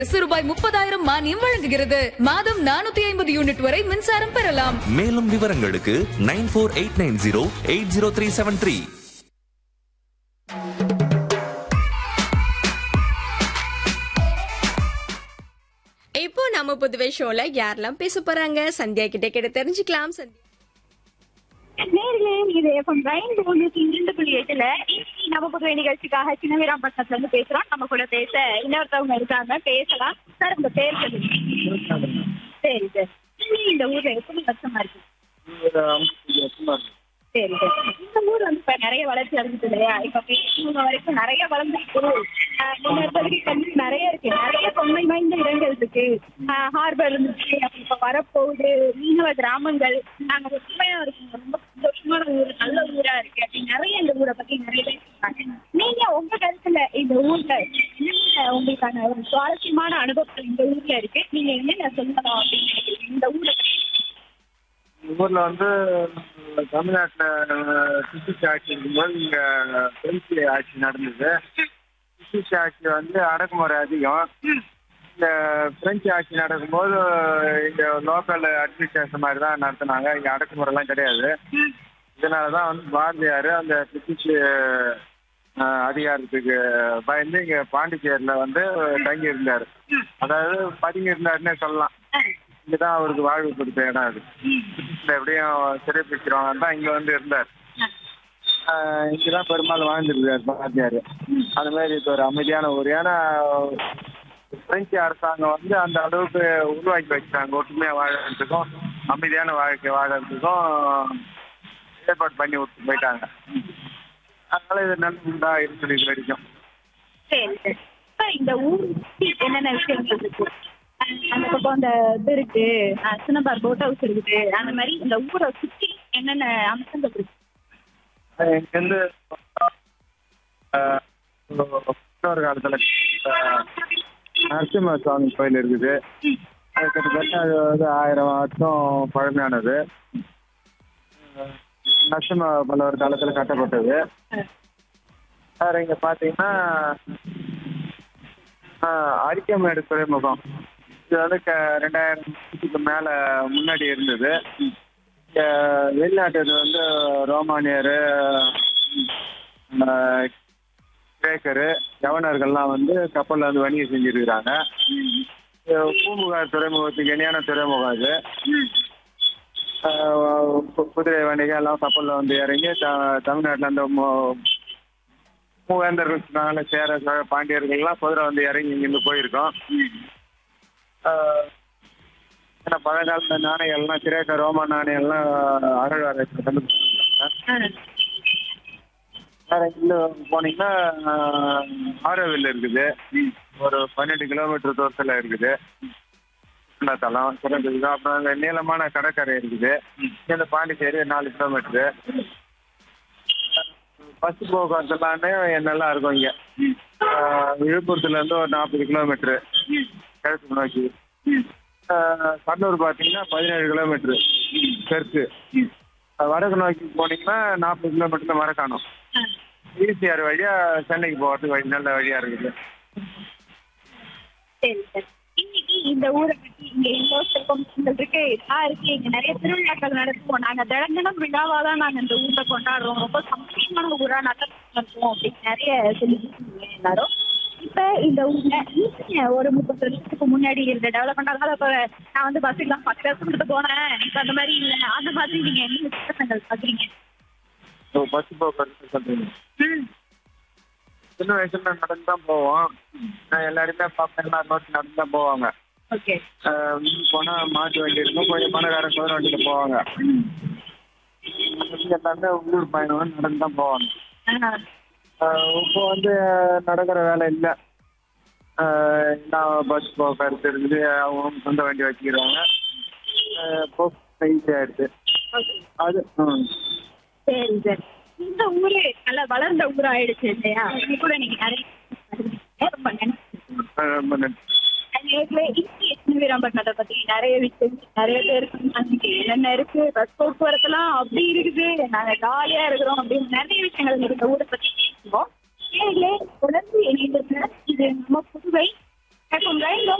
அரசு ரூபாய் முப்பதாயிரம் மானியம் வழங்குகிறது மாதம் நானூத்தி ஐம்பது யூனிட் வரை மின்சாரம் பெறலாம் மேலும் விவரங்களுக்கு nine four eight nine zero eight zero three seven three இப்போ நம்ம புதுவை ஷோல யாரெல்லாம் பேச போறாங்க சந்தியா கிட்ட கிட்ட தெரிஞ்சுக்கலாம் சந்தியா நேர்களே இது எஃப்எம் ரெயின் தொண்ணூத்தி இரண்டு புள்ளி எட்டுல இன்னைக்கு நம்ம புதுவை நிகழ்ச்சிக்காக சின்னவீராம்பட்டினத்துல இருந்து பேசுறோம் நம்ம கூட பேச இன்னொருத்தவங்க இருக்காங்க பேசலாம் சார் உங்க பேர் சொல்லுங்க சரி சார் இந்த ஊர்ல எத்தனை வருஷமா இருக்கு சரி சார் இந்த ஊர் வந்து இப்ப நிறைய வளர்ச்சி அடைஞ்சிட்டு இல்லையா இப்ப பேசுறவங்க வரைக்கும் நிறைய வளர்ந்துருக்கு ஆஹ் முன்னேற்பதற்கு வந்து நிறைய இருக்கு நிறைய தொன்மை வாய்ந்த இடங்கள் இருக்கு ஹார்பர் இருந்துச்சு அப்புறம் இப்ப வரப்போகுது மீனவ கிராமங்கள் நாங்க உண்மையா இருக்கோம் ரொம்ப சந்தோஷமான ஊர் நல்ல ஊரா இருக்கு அப்படின்னு நிறைய இந்த ஊரை பத்தி நிறைய பேர் சொல்றாங்க நீங்க உங்க கருத்துல இந்த ஊர்ல என்னென்ன உங்களுக்கான ஒரு சுவாரஸ்யமான அனுபவங்கள் இந்த ஊர்ல இருக்கு நீங்க என்னென்ன சொல்லலாம் அப்படின்னு நினைக்கிறீங்க இந்த ஊரை பத்தி ஊர்ல வந்து தமிழ்நாட்டுல பிரிட்டிஷ் ஆட்சி இருக்கும்போது இங்க பிரெஞ்சு ஆட்சி நடந்தது பிரிட்டிஷ் ஆட்சி வந்து அடக்குமுறை அதிகம் இந்த பிரெஞ்சு ஆட்சி நடக்கும்போது இங்க லோக்கல் அட்மினிஸ்ட்ரேஷன் மாதிரி தான் நடத்துனாங்க இங்க அடக்குமுறைலாம் கிடையாது இதனாலதான் வந்து பாரதியார் அந்த பிரிட்டிஷ் அஹ், அதிகாரத்துக்கு பயந்து இங்க பாண்டிச்சேரியில வந்து தங்கி இருந்தாரு அதாவது பதுங்கி இருந்தாருன்னே சொல்லலாம் இங்கதான் அவருக்கு வாழ்வு கொடுத்த இடம் அது பிரிட்டிஷ்ல எப்படியும் சிறைப்பிடிச்சிருவாங்க தான் இங்க வந்து இருந்தார் ஆஹ் இங்கதான் பெரும்பாலும் வாழ்ந்துருக்காரு பாரதியார் அந்த மாதிரி இது ஒரு அமைதியான ஊர் ஏன்னா பிரெஞ்சு அரசாங்கம் வந்து அந்த அளவுக்கு உருவாக்கி வச்சுட்டாங்க ஒற்றுமையா வாழறதுக்கும் அமைதியான வாழ்க்கை வாழறதுக்கும் ஏற்பாடு பண்ணி விட்டு போயிட்டாங்க அதனால இது நல்ல ஊரா இருக்குது இது வரைக்கும் சரி சரி இப்ப இந்த ஊர் சுத்தி என்னென்ன விஷயங்கள் இருக்கு அஹ் அந்த பக்கம் அந்த இது இருக்கு அஹ் சின்னபார் போட் ஹவுஸ் இருக்குது அந்த மாதிரி இந்த ஊரை சுத்தி என்னென்ன அம்சங்கள் இருக்கு இங்கேருந்து இன்னொரு காலத்துல ஆஹ், நரசிம்ம சுவாமி கோயில் இருக்குது அது கிட்டத்தட்ட அது வந்து ஆயிரம் வருஷம் பழமையானது ஆஹ், நரசிம்ம பல்லவர் காலத்துல கட்டப்பட்டது வேற இங்க பாத்தீங்கன்னா ஆஹ், அரிக்கமேடு துறைமுகம் இது வந்து க- ரெண்டாயிரம் வருஷத்துக்கு மேல முன்னாடி இருந்தது இங்க வெளிநாட்டு வந்து ரோமானியரு ஆஹ், கிரேக்கரு யவனர்கள்லாம் வந்து கப்பல்ல வந்து வணிகம் செஞ்சிருக்கிறாங்க இது பூம்புகார் துறைமுகத்துக்கு இணையான துறைமுகம் இது ஆஹ், கு- குதிரை வணிகம் எல்லாம் கப்பல்ல வந்து இறங்கி த- தமிழ்நாட்டுல அந்த மு- மூவேந்தர்கள் சொன்னாங்கல்ல, சேர சோழ பாண்டியர்கள்லாம் குதிரை வந்து இறங்கி இங்கிருந்து போயிருக்கோம் ஆஹ், ஏன்னா பழங்காலத்து நாணயங்கள்லாம் கிரேக்க ரோம நாணயங்கள்லாம் அகழ்வாராய்ச்சி கண்டுபிடிச்சிருக்காங்க வேற இன்னும் போனீங்கன்னா ஆஹ், ஆரோவில் இருக்குது ஒரு பன்னெண்டு கிலோமீட்டர் தூரத்தில் இருக்குது சுற்றுலாத்தலம் சிறந்தது அப்புறம் அங்கே நீளமான கடற்கரை இருக்குது இந்த பாண்டிச்சேரி நாலு கிலோமீட்டரு பஸ் போக்குவரத்து எல்லாமே நல்லா இருக்கும் இங்கே விழுப்புரத்துல இருந்து ஒரு நாற்பது கிலோமீட்டரு கிழக்கு நோக்கி ஆஹ், கடலூர் பார்த்தீங்கன்னா பதினேழு கிலோமீட்டரு தெற்கு வடக்கு நோக்கி போனீங்கன்னா நாற்பது கிலோமீட்டர்ல மரக்காணும் ஈசிஆர் வழியா சென்னைக்கு போகிறதுக்கு வழி நல்ல வழியா இருக்குது சரி சார் இன்னைக்கு இந்த ஊரை பத்தி இங்க இவ்வளோ சிறப்பம்சங்கள் இருக்கு இதெல்லாம் இருக்கு இங்க நிறைய திருவிழாக்கள் நடத்துவோம் நாங்க தினந்தனம் விழாவா தான் நாங்க இந்த ஊர்ல கொண்டாடுறோம் ரொம்ப சந்தோஷமான ஊரா நல்லா இருக்கும் அப்படின்னு நிறைய சொல்லிட்டு எல்லாரும் இப்ப இந்த ஊர்ல நீங்க ஒரு முப்பது வருஷத்துக்கு முன்னாடி இருந்த டெவலப்மெண்ட் அதனால இப்ப நான் வந்து பஸ்ஸுக்கு பத்து வருஷம் கொடுத்து போனேன் இப்ப அந்த மாதிரி இல்ல அந்த மாதிரி நீங்க என்ன வித்தியாசங்கள் பாக்குறீங்க இப்போ பஸ் போக்குவரத்து சொல்றீங்க சின்ன வயசுல நடந்து தான் போவோம் நான் எல்லாருமே பார்ப்பேன் எல்லாரும் நோக்கி நடந்து தான் போவாங்க ஓகே ஆஹ் இங்க போனா மாட்டு வண்டி இருக்கும் கொஞ்சம் பணக்கார குதிரை வண்டியில போவாங்க இங்க எல்லாருமே உள்ளூர் பயணம் நடந்து தான் போவாங்க ஆஹ் இப்போ வந்து நடக்கிற வேலை இல்லை எல்லாம் பஸ் போக்குவரத்து இருக்குது அவங்க சொந்த வண்டி வச்சுக்கிறாங்க ஆஹ் போக்குவரத்து ஈஸியாக ஆயிடுச்சு அது ம் சரி சார் இந்த ஊரு நல்லா வளர்ந்த ஊர் ஆயிடுச்சு இல்லையா இது கூட நீங்க நிறைய ரொம்ப நன்றி ஆஹ் ரொம்ப நன்றி நேர்ல வீராம்பட்டினத்தை பத்தி நிறைய விஷயம் நிறைய பேர் சொன்னாங்க என்னென்ன இருக்கு பஸ் போக்குவரத்து எல்லாம் அப்படி இருக்குது நாங்க ஜாலியா இருக்கிறோம் அப்படின்னு நிறைய விஷயங்கள் இந்த ஊரை பத்தி பேசுவோம் நேர்களே தொடர்ந்து இணைந்திருக்கிற இது நம்ம புதுவை எஃப்எம் ரெயின்போ